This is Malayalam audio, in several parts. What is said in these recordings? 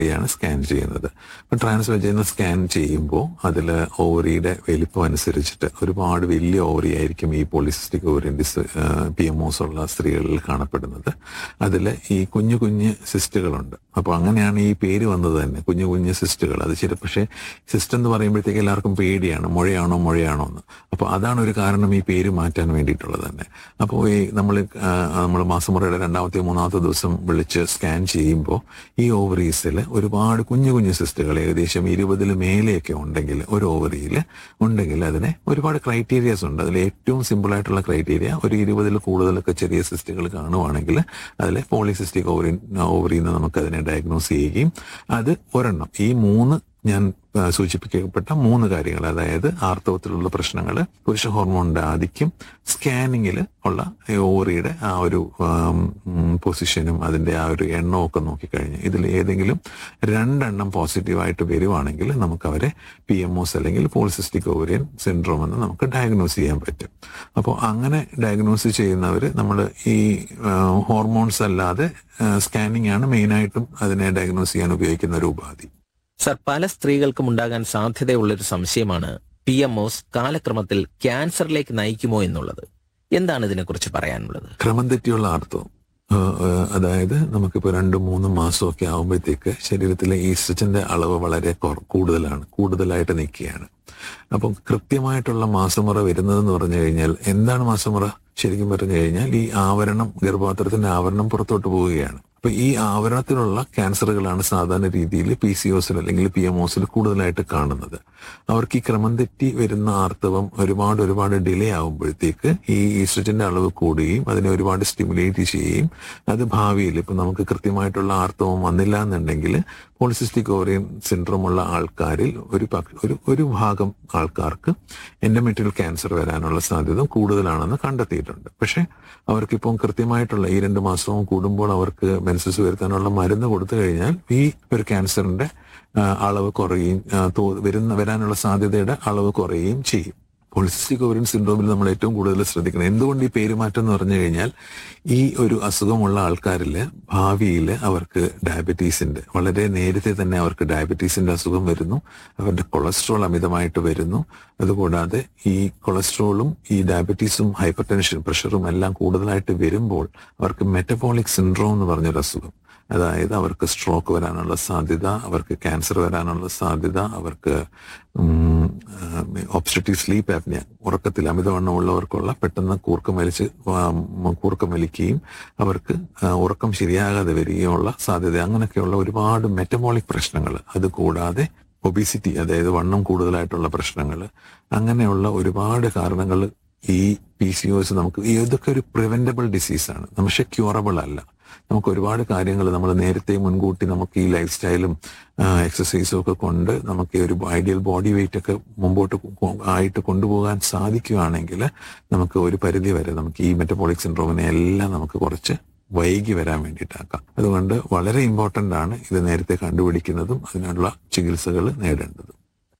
ാണ് സ്കാൻ ചെയ്യുന്നത് അപ്പം ട്രാൻസ് വെജൈനൽ സ്കാൻ ചെയ്യുമ്പോൾ അതിൽ ഓവറിയുടെ വലിപ്പം അനുസരിച്ചിട്ട് ഒരുപാട് വലിയ ഓവറി ആയിരിക്കും ഈ polycystic ovarian dis P M O S ഉള്ള സ്ത്രീകളിൽ കാണപ്പെടുന്നത് അതിൽ ഈ കുഞ്ഞു കുഞ്ഞ് സിസ്റ്റുകളുണ്ട് അപ്പോൾ അങ്ങനെയാണ് ഈ പേര് വന്നത് തന്നെ കുഞ്ഞു കുഞ്ഞു സിസ്റ്റുകൾ അത് ശരി പക്ഷേ സിസ്റ്റ് എന്ന് പറയുമ്പോഴത്തേക്ക് എല്ലാവർക്കും പേടിയാണ് മുഴയാണോ മുഴയാണോ എന്ന് അപ്പോൾ അതാണ് ഒരു കാരണം ഈ പേര് മാറ്റാൻ വേണ്ടിയിട്ടുള്ളത് തന്നെ അപ്പോൾ ഈ നമ്മൾ നമ്മൾ മാസമുറയുടെ രണ്ടാമത്തെ മൂന്നാമത്തെ ദിവസം വിളിച്ച് സ്കാൻ ചെയ്യുമ്പോൾ ഈ ഓവറീസിൽ ഒരുപാട് കുഞ്ഞു കുഞ്ഞു സിസ്റ്റുകൾ ഏകദേശം ഇരുപതിൽ മേലെയൊക്കെ ഉണ്ടെങ്കിൽ ഒരു ഓവറിയിൽ ഉണ്ടെങ്കിൽ അതിന് ഒരുപാട് ക്രൈറ്റീരിയസ് ഉണ്ട് അതിൽ ഏറ്റവും സിമ്പിൾ ആയിട്ടുള്ള ക്രൈറ്റീരിയ ഒരു ഇരുപതിൽ കൂടുതലൊക്കെ ചെറിയ സിസ്റ്റുകൾ കാണുവാണെങ്കിൽ അതിൽ പോളിസിസ്റ്റിക് ഓവറി ഓവറിയിൽ നിന്ന് നമുക്ക് അതിനെ ഡയഗ്നോസ് ചെയ്യുകയും അത് ഒരെണ്ണം ഈ മൂന്ന് ഞാൻ ആ, സൂചിപ്പിക്കപ്പെട്ട മൂന്ന് കാര്യങ്ങൾ അതായത് ആർത്തവത്തിലുള്ള പ്രശ്നങ്ങൾ പുരുഷ ഹോർമോണിന്റെ ആധിക്യം സ്കാനിങ്ങിൽ ഉള്ള ഈ ഓവറിയുടെ ആ ഒരു ആം, ഉം, പൊസിഷനും അതിന്റെ ആ ഒരു എണ്ണവും ഒക്കെ നോക്കിക്കഴിഞ്ഞ് ഇതിൽ ഏതെങ്കിലും രണ്ടെണ്ണം പോസിറ്റീവായിട്ട് വരുവാണെങ്കിൽ നമുക്ക് അവരെ പി എം ഒസ് അല്ലെങ്കിൽ പോളിസിസ്റ്റിക് ഓവറിയൻ സിൻഡ്രോം എന്ന് നമുക്ക് ഡയഗ്നോസ് ചെയ്യാൻ പറ്റും അപ്പോൾ അങ്ങനെ ഡയഗ്നോസ് ചെയ്യുന്നവർ നമ്മൾ ഈ ഹോർമോൺസ് അല്ലാതെ സ്കാനിങ് ആണ് മെയിനായിട്ടും അതിനെ ഡയഗ്നോസ് ചെയ്യാൻ ഉപയോഗിക്കുന്ന ഒരു ഉപാധി സർ പല സ്ത്രീകൾക്കും ഉണ്ടാകാൻ സാധ്യതയുള്ളൊരു സംശയമാണ് പി എം ഒസ് കാലക്രമത്തിൽ ക്യാൻസറിലേക്ക് നയിക്കുമോ എന്നുള്ളത് എന്താണ് ഇതിനെക്കുറിച്ച് പറയാനുള്ളത് ക്രമം തെറ്റിയുള്ള ആർത്തവം ഏഹ് ഏഹ് അതായത് നമുക്കിപ്പോൾ രണ്ടും മൂന്നും മാസമൊക്കെ ആകുമ്പോഴത്തേക്ക് ശരീരത്തിലെ ഈസ്ട്രജന്റെ അളവ് വളരെ കുറ- കൂടുതലാണ് കൂടുതലായിട്ട് നിൽക്കുകയാണ് അപ്പം കൃത്യമായിട്ടുള്ള മാസമുറ വരുന്നതെന്ന് പറഞ്ഞു കഴിഞ്ഞാൽ എന്താണ് മാസമുറ ശരിക്കും പറഞ്ഞു കഴിഞ്ഞാൽ ഈ ആവരണം ഗർഭപാത്രത്തിന്റെ ആവരണം പുറത്തോട്ട് പോവുകയാണ് അപ്പൊ ഈ ആവരണത്തിലുള്ള ക്യാൻസറുകളാണ് സാധാരണ രീതിയിൽ പി സി ഒസിൽ അല്ലെങ്കിൽ പി എം ഒസിൽ കൂടുതലായിട്ട് കാണുന്നത് അവർക്ക് ഈ ക്രമം തെറ്റി വരുന്ന ആർത്തവം ഒരുപാട് ഒരുപാട് ഡിലേ ആകുമ്പോഴത്തേക്ക് ഈ ഈസ്ട്രജന്റെ അളവ് കൂടുകയും അതിനെ ഒരുപാട് സ്റ്റിമുലേറ്റ് ചെയ്യുകയും അത് ഭാവിയിൽ ഇപ്പൊ നമുക്ക് കൃത്യമായിട്ടുള്ള ആർത്തവം വന്നില്ല എന്നുണ്ടെങ്കിൽ പോളിസിസ്റ്റിക് ഓറിയൻ സിൻഡ്രോം ഉള്ള ആൾക്കാരിൽ ഒരു പക്- ഒരു ഒരു ഭാഗം ആൾക്കാർക്ക് എൻഡോമെട്രിയൽ ക്യാൻസർ വരാനുള്ള സാധ്യത കൂടുതലാണെന്ന് കണ്ടെത്തിയിട്ടുണ്ട് പക്ഷെ അവർക്കിപ്പം കൃത്യമായിട്ടുള്ള ഈ രണ്ട് മാസവും കൂടുമ്പോൾ അവർക്ക് മെൻസസ് വരുത്താനുള്ള മരുന്ന് കൊടുത്തു കഴിഞ്ഞാൽ ഈ ഒരു ക്യാൻസറിന്റെ ആ, അളവ് കുറയുകയും ആ, തോ- വരുന്ന വരാനുള്ള സാധ്യതയുടെ അളവ് കുറയുകയും ചെയ്യും പോളിസിസ്റ്റിക് ഓവറിൻ സിൻഡ്രോമിൽ നമ്മൾ ഏറ്റവും കൂടുതൽ ശ്രദ്ധിക്കണം എന്തുകൊണ്ട് ഈ പേരുമാറ്റം എന്ന് പറഞ്ഞു കഴിഞ്ഞാൽ ഈ ഒരു അസുഖമുള്ള ആൾക്കാരിൽ ഭാവിയിൽ അവർക്ക് ഡയബറ്റീസിന്റെ വളരെ നേരത്തെ തന്നെ അവർക്ക് ഡയബറ്റീസിന്റെ അസുഖം വരുന്നു അവരുടെ കൊളസ്ട്രോൾ അമിതമായിട്ട് വരുന്നു അതുകൂടാതെ ഈ കൊളസ്ട്രോളും ഈ ഡയബറ്റീസും ഹൈപ്പർ ടെൻഷൻ പ്രഷറും എല്ലാം കൂടുതലായിട്ട് വരുമ്പോൾ അവർക്ക് മെറ്റബോളിക് സിൻഡ്രോം എന്ന് പറഞ്ഞൊരു അസുഖം അതായത് അവർക്ക് സ്ട്രോക്ക് വരാനുള്ള സാധ്യത അവർക്ക് ക്യാൻസർ വരാനുള്ള സാധ്യത അവർക്ക് ഒബ്സ്ട്രക്റ്റീവ് സ്ലീപ്പ് ആപ്നിയ ഉറക്കത്തിൽ അമിതവണ്ണമുള്ളവർക്കുള്ള പെട്ടെന്ന് കൂർക്കം വലിച്ച് ആ, കൂർക്കം വലിക്കുകയും അവർക്ക് ആ, ഉറക്കം ശരിയാകാതെ വരികയുള്ള സാധ്യത അങ്ങനെയൊക്കെയുള്ള ഒരുപാട് മെറ്റബോളിക് പ്രശ്നങ്ങൾ അത് കൂടാതെ ഒബിസിറ്റി അതായത് വണ്ണം കൂടുതലായിട്ടുള്ള പ്രശ്നങ്ങൾ അങ്ങനെയുള്ള ഒരുപാട് കാരണങ്ങൾ ഈ പി സി ഒസ് നമുക്ക് ഇതൊക്കെ ഒരു പ്രിവെന്റബിൾ ഡിസീസാണ് പക്ഷെ ക്യൂറബിൾ അല്ല നമുക്ക് ഒരുപാട് കാര്യങ്ങൾ നമ്മൾ നേരത്തെ മുൻകൂട്ടി നമുക്ക് ഈ ലൈഫ് സ്റ്റൈലും എക്സസൈസും ഒക്കെ കൊണ്ട് നമുക്ക് ഈ ഒരു ഐഡിയൽ ബോഡി വെയിറ്റ് ഒക്കെ മുമ്പോട്ട് കൊ- ആയിട്ട് കൊണ്ടുപോകാൻ സാധിക്കുകയാണെങ്കിൽ നമുക്ക് ഒരു പരിധി വരെ നമുക്ക് ഈ മെറ്റബോളിക് സിൻഡ്രോമിനെ എല്ലാം നമുക്ക് കുറച്ച് വൈകി വരാൻ വേണ്ടിയിട്ടാക്കാം അതുകൊണ്ട് വളരെ ഇമ്പോർട്ടന്റ് ആണ് ഇത് നേരത്തെ കണ്ടുപിടിക്കുന്നതും അതിനുള്ള ചികിത്സകൾ നേടേണ്ടതും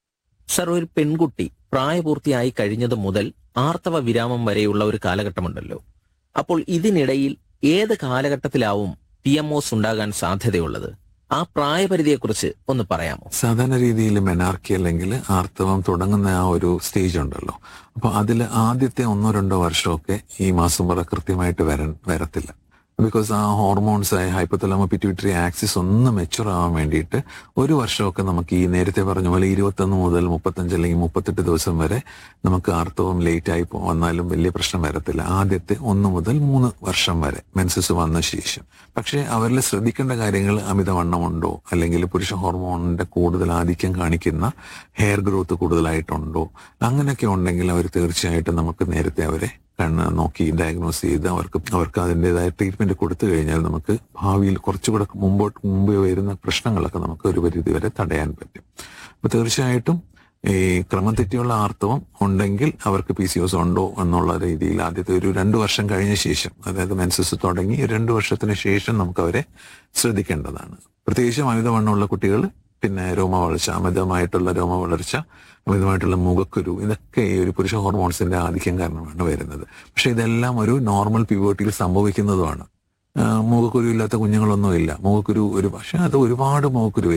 സർ ഒരു പെൺകുട്ടി പ്രായപൂർത്തിയായി കഴിഞ്ഞത് മുതൽ ആർത്തവ വിരാമം വരെയുള്ള ഒരു കാലഘട്ടമുണ്ടല്ലോ അപ്പോൾ ഇതിനിടയിൽ ഏത് കാലഘട്ടത്തിലാവും പി എം ഒസ് ഉണ്ടാകാൻ സാധ്യതയുള്ളത് ആ പ്രായപരിധിയെക്കുറിച്ച് ഒന്ന് പറയാമോ സാധാരണ രീതിയിൽ മെനാർക്കി അല്ലെങ്കിൽ ആർത്തവം തുടങ്ങുന്ന ആ ഒരു സ്റ്റേജ് ഉണ്ടല്ലോ അപ്പൊ അതിൽ ആദ്യത്തെ ഒന്നോ രണ്ടോ വർഷമൊക്കെ ഈ മാസം മുറ കൃത്യമായിട്ട് വരൻ വരത്തില്ല ബിക്കോസ് ആ ഹോർമോൺസ് ഹൈപ്പത്തലമോ പിറ്റ്യൂട്ടറി ആക്സിസ് ഒന്ന് മെച്ചുർ ആവാൻ വേണ്ടിയിട്ട് ഒരു വർഷമൊക്കെ നമുക്ക് ഈ നേരത്തെ പറഞ്ഞ പോലെ ഇരുപത്തൊന്ന് മുതൽ മുപ്പത്തഞ്ച് അല്ലെങ്കിൽ മുപ്പത്തെട്ട് ദിവസം വരെ നമുക്ക് ആർത്തവം ലേറ്റ് ആയി പോ- വന്നാലും വലിയ പ്രശ്നം വരത്തില്ല ആദ്യത്തെ ഒന്ന് മുതൽ മൂന്ന് വർഷം വരെ മെൻസസ് വന്ന ശേഷം പക്ഷേ അവരിൽ ശ്രദ്ധിക്കേണ്ട കാര്യങ്ങൾ അമിതവണ്ണമുണ്ടോ അല്ലെങ്കിൽ പുരുഷ ഹോർമോണിന്റെ കൂടുതൽ ആധിക്യം കാണിക്കുന്ന ഹെയർ ഗ്രോത്ത് കൂടുതലായിട്ടുണ്ടോ അങ്ങനെയൊക്കെ ഉണ്ടെങ്കിൽ അവർ തീർച്ചയായിട്ടും നമുക്ക് നേരത്തെ അവരെ കണ്ണ് നോക്കി ഡയഗ്നോസ് ചെയ്ത് അവർക്ക് അവർക്ക് അതിൻ്റെതായ ട്രീറ്റ്മെന്റ് കൊടുത്തു കഴിഞ്ഞാൽ നമുക്ക് ഭാവിയിൽ കുറച്ചുകൂടെ മുമ്പോട്ട് മുമ്പ് വരുന്ന പ്രശ്നങ്ങളൊക്കെ നമുക്ക് ഒരു പരിധി വരെ തടയാൻ പറ്റും അപ്പൊ തീർച്ചയായിട്ടും ഈ ക്രമം തെറ്റിയുള്ള ആർത്തവം ഉണ്ടെങ്കിൽ അവർക്ക് പി സി ഒസ് ഉണ്ടോ എന്നുള്ള രീതിയിൽ ആദ്യത്തെ ഒരു രണ്ടു വർഷം കഴിഞ്ഞ ശേഷം അതായത് മെൻസസ് തുടങ്ങി രണ്ടു വർഷത്തിന് ശേഷം നമുക്ക് അവരെ ശ്രദ്ധിക്കേണ്ടതാണ് പ്രത്യേകിച്ചും അമിതവണ്ണമുള്ള കുട്ടികൾ പിന്നെ രോമ വളർച്ച അമിതമായിട്ടുള്ള രോമ വളർച്ച അമിതമായിട്ടുള്ള മുഖക്കുരു ഇതൊക്കെ ഈ ഒരു പുരുഷ ഹോർമോൺസിന്റെ ആധിക്യം കാരണമാണ് വരുന്നത് പക്ഷെ ഇതെല്ലാം ഒരു നോർമൽ പ്യൂബർട്ടിയിൽ സംഭവിക്കുന്നതുമാണ് ആ, മുഖക്കുരു ഇല്ലാത്ത കുഞ്ഞുങ്ങളൊന്നും ഇല്ല മുഖക്കുരു ഒരു പക്ഷെ അത് ഒരുപാട് മുഖക്കുരു